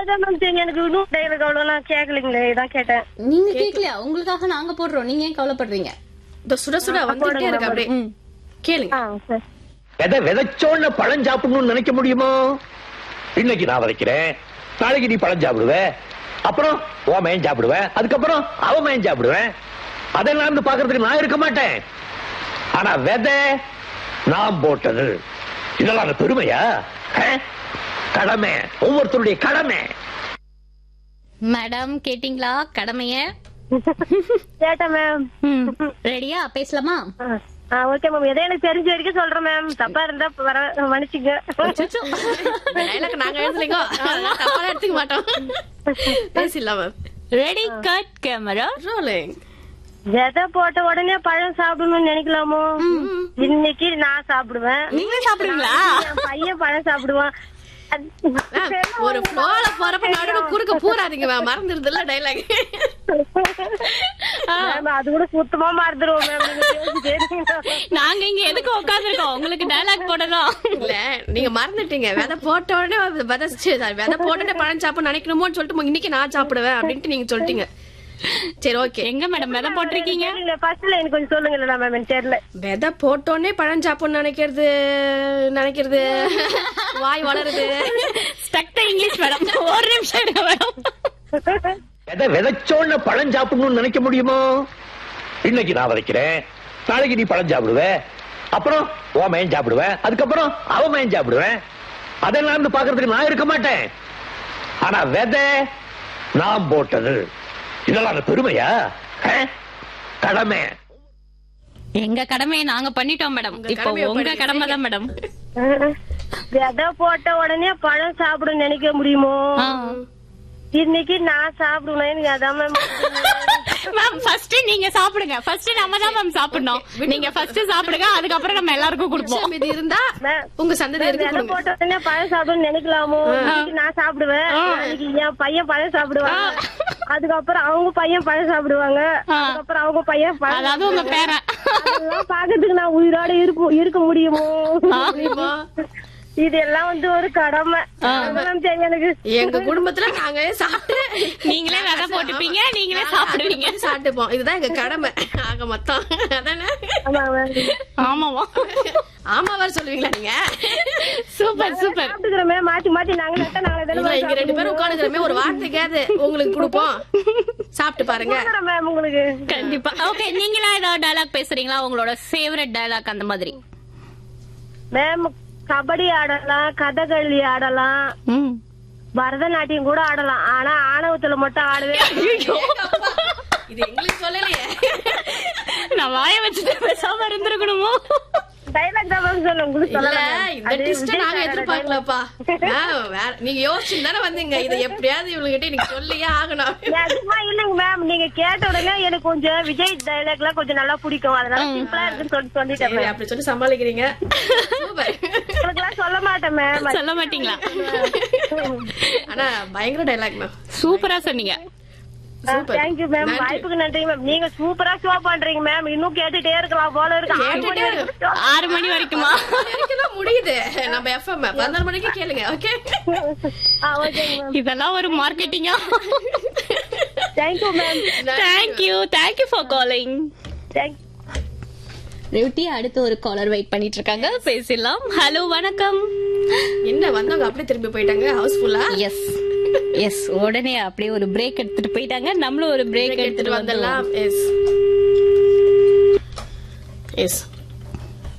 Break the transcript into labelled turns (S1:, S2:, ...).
S1: அவ்வளவுதான் மேம் தெரியும் எனக்கு இன்னும் டைலாக் அவ்வளவு நான் கேட்கலீங்களே இதான் கேட்டேன்
S2: நீங்க கேக்கலையா உங்களுக்காக நாங்க போடுறோம் நீங்க ஏன் கவலைப்படுறீங்க
S3: இந்த சுட சுட வந்துட்டே இருக்கு அப்படியே
S2: ம்.
S3: கேளுங்க
S1: ஆ சார்
S4: எதை விதைச்சோன்னு பழம் சாப்பிடணும்னு நினைக்க முடியுமோ இன்னைக்கு நான் விதைக்கிறேன் நாளைக்கு நீ பழம் சாப்பிடுவ அப்புறம் ஓ மயன் சாப்பிடுவேன் அதுக்கப்புறம் அவ மயன் சாப்பிடுவேன் அதெல்லாம் இருந்து பாக்குறதுக்கு நான் இருக்க மாட்டேன் ஆனா விதை நான் போட்டது இதெல்லாம் அந்த பெருமையா ஆ? கடமை ஒவ்வொருத்தருடைய கடமை
S2: மேடம் கேட்டிங்களா கடமைய
S1: கேட்டேன் மேம்
S2: ரெடியா பேசலாமா
S1: ஆ ஓகே மேம் எதோ எனக்கு தெரிஞ்ச வரைக்கும் சொல்றேன் மேம் தப்பா இருந்தா வர மன்னிச்சுங்க
S3: டைலாக் நாங்க எழுதலைங்கோ அதெல்லாம் தப்பா எடுத்துக்க மாட்டோம் பேசிடலாம் ma'am
S2: ready cut camera
S3: rolling
S1: விதை போட்ட உடனே பழம் சாப்பிடணும்னு நினைக்கலாமோ இன்னைக்கு நான் சாப்பிடுவேன்
S2: நீங்க சாப்பிடுவீங்களா
S1: என் பையன் பழம் சாப்பிடுவான் அது-
S3: ஒரு ஃப்ளோல போறப்ப நடுவுல குறுக்க பூராதீங்க மேம் மறந்துருதுல டைலாக்
S1: மேம், அது கூட சுத்தமா மறந்துருவோம் மேம் நீங்க பேசிட்டே இருக்கீங்க.
S2: நாங்க இங்க எதுக்கு உட்கார்ந்துருக்கோம் உங்களுக்கு டயலாக் போடணும்
S3: இல்ல நீங்க மறந்துட்டீங்க விதை போட்ட உடனே விதைச்சு விதை போட்ட உடனே பழம் சாப்பிட நினைக்கணுமோன்னு சொல்லிட்டு இன்னைக்கு நான் சாப்பிடுவேன் அப்படின்ட்டு நீங்க சொல்லிட்டீங்க சரி ஓகே
S2: எங்க மேடம் விதை போட்டிருக்கீங்க
S1: தெரியல, first ல எனக்கு கொஞ்சம் சொல்லுங்களேன் மேம் எனக்கு தெரியல
S3: விதை போட்டோடனே பழம் சாப்பிடணும்னு நினைக்கிறது நினைக்கிறது வாய் வளருது
S2: ஸ்டக் இங்கிலீஷ் மேடம் ஒரு நிமிஷம் இருங்க மேடம்
S4: எதை விதைச்சோன்னு பழம் சாப்பிடணும்னு நினைக்க முடியுமோ இன்னைக்கு நான் விதைக்கிறேன் நாளைக்கு நீ பழம் சாப்பிடுவ அப்புறம் ஓ மயன் சாப்பிடுவேன் அதுக்கப்புறம் அவ மயன் சாப்பிடுவேன் அதெல்லாம் இருந்து பாக்குறதுக்கு நான் இருக்க மாட்டேன் ஆனா விதை நான் போட்டது இதெல்லாம் அந்த பெருமையா ஆ? கடமை
S2: எங்க கடமையை நாங்க பண்ணிட்டோம் மேடம்
S3: உங்க
S2: இப்போ
S3: கடமையை
S2: உங்க
S3: பண்ணிட்டீங்க.
S2: கடமை தான் மேடம்
S1: விதை போட்ட உடனே பழம் சாப்பிட நினைக்க முடியுமோ
S2: ஆ.
S1: இன்னைக்கு நான் சாப்பிடுவேன் எனக்கு அதான் மேம்
S2: மேம் ஃபர்ஸ்ட் நீங்க சாப்பிடுங்க ஃபர்ஸ்ட் நம்ம தான் மேம் சாப்பிடணும் நீங்க ஃபர்ஸ்ட் சாப்பிடுங்க அதுக்கப்புறம் நம்ம எல்லாருக்கும் கொடுப்போம்
S3: மிச்சம் இது இருந்தா
S1: மேம்,
S3: உங்க சந்ததி இருக்கு
S1: விதை
S3: கொடுங்க
S1: போட்ட உடனே பழம் சாப்பிடணும்னு நினைக்கலாமோ இன்னைக்கு நான் சாப்பிடுவேன் நாளைக்கு என் பையன் பழம் சாப்பிடுவாங்க அதுக்கப்புறம் அவங்க பையன் பழம் சாப்பிடுவாங்க
S2: ஆ.
S1: அதுக்கப்புறம் அவங்க பையன் பழம்
S2: அதாவது உங்க பேரன்
S1: அதெல்லாம் பாக்கிறதுக்கு நான் உயிரோட இருப்ப இருக்க முடியுமோ
S3: முடியுமா?
S1: இதெல்லாம் வந்து ஒரு கடமை அதெல்லாம் தெரியும் எனக்கு
S3: எங்க குடும்பத்துல நாங்க சாப்பிட்டு
S2: நீங்களே விதை போட்டுப்பீங்க நீங்களே சாப்பிடுவீங்க
S3: சாப்பிட்டுப்போம் இதுதான் எங்க கடமை ஆக மொத்தம் அதானே
S1: ஆமா, ஆமா.
S2: ஆமாவா
S3: ஆமா வர சொல்லுவீங்களா நீங்க
S2: சூப்பர் சூப்பர்
S1: சாப்பிட்டுக்கிறோமே மாத்தி மாத்தி நாங்க நட்டா நாங்களே தானே
S3: இல்ல இங்க ரெண்டு பேரும் உட்காந்துக்கிறமே ஒரு வார்த்தைக்காவது உங்களுக்கு கொடுப்போம் சாப்பிட்டு பாருங்க
S1: சாப்பிடுறோம் மேம் உங்களுக்கு
S2: கண்டிப்பா ஓகே நீங்களா ஏதாவது டயலாக் பேசுறீங்களா உங்களோட ஃபேவரட் டயலாக் அந்த மாதிரி
S1: மேம் கபடி ஆடலாம் கதகளி ஆடலாம்
S2: ம்
S1: பரதநாட்டியம் கூட ஆடலாம் ஆனா ஆணவத்துல மட்டும் ஆடவே
S3: இது எங்களுக்கு சொல்லலையே
S2: நான் வாய வச்சுட்டு பேசாம இருந்திருக்கணுமோ
S1: டைலாக் தான் மேம் சொல்ல உங்களுக்கு
S3: இல்ல
S1: சொல்லல
S3: இந்த ட்விஸ்ட் நாங்க எதிர்பார்க்கலப்பா ஆ, வேற நீங்க யோசிச்சு தானே வந்தீங்க இதை எப்படியாவது இவங்ககிட்ட எனக்கு சொல்லியே ஆகணும்
S1: நிஜமா இல்லைங்க மேம் நீங்க கேட்ட உடனே எனக்கு கொஞ்சம் விஜய் டைலாக் எல்லாம் கொஞ்சம் நல்லா பிடிக்கும் அதனால சிம்பிளா இருக்குன்னு சொல்லிட்டு சொல்லிட்டேன்
S3: சரி,
S1: மேம்
S3: அப்படி சொல்லி சமாளிக்கிறீங்க சூப்பர்
S1: உங்களுக்கு எல்லாம் சொல்ல மாட்டேன் மேம்
S2: சொல்ல மாட்டீங்களா
S3: ஆனா பயங்கர டைலாக் மேம்
S2: சூப்பரா சொன்னீங்க
S3: சூப்பர்
S1: தேங்க்யூ மேம்
S3: நன்றி.
S1: வாய்ப்புக்கு நன்றி மேம் நீங்க சூப்பரா ஷோ பண்றீங்க மேம் இன்னும் கேட்டுட்டே இருக்கலாம் போல இருக்கு ஆறு மணி
S3: கேட்டுட்டே
S1: வரைக்கும்
S2: ஆறு மணி வரைக்குமா
S3: வரைக்கும் தான் முடியுது நம்ம எஃப்எம் பதினாறு மணிக்கு கேளுங்க ஓகே
S1: ஆ ஓகேங்க மேம்
S2: இதெல்லாம் ஒரு மார்க்கெட்டிங்கா
S1: thank you ma'am
S2: thank you thank you for calling
S1: thank
S2: Revathi அடுத்து ஒரு காலர் வெயிட் பண்ணிட்டு இருக்காங்க பேசிடலாம் ஹலோ வணக்கம்
S3: என்ன வந்தவங்க அப்படியே திரும்பி போயிட்டாங்க ஹவுஸ்ஃபுல்லா
S2: எஸ் எஸ் உடனே அப்படியே ஒரு பிரேக் எடுத்துட்டு போயிட்டாங்க நம்மளும் ஒரு பிரேக்
S3: எடுத்துட்டு
S2: எடுத்துட்டு வந்துடலாம்
S3: வந்துடலாம் எஸ் எஸ்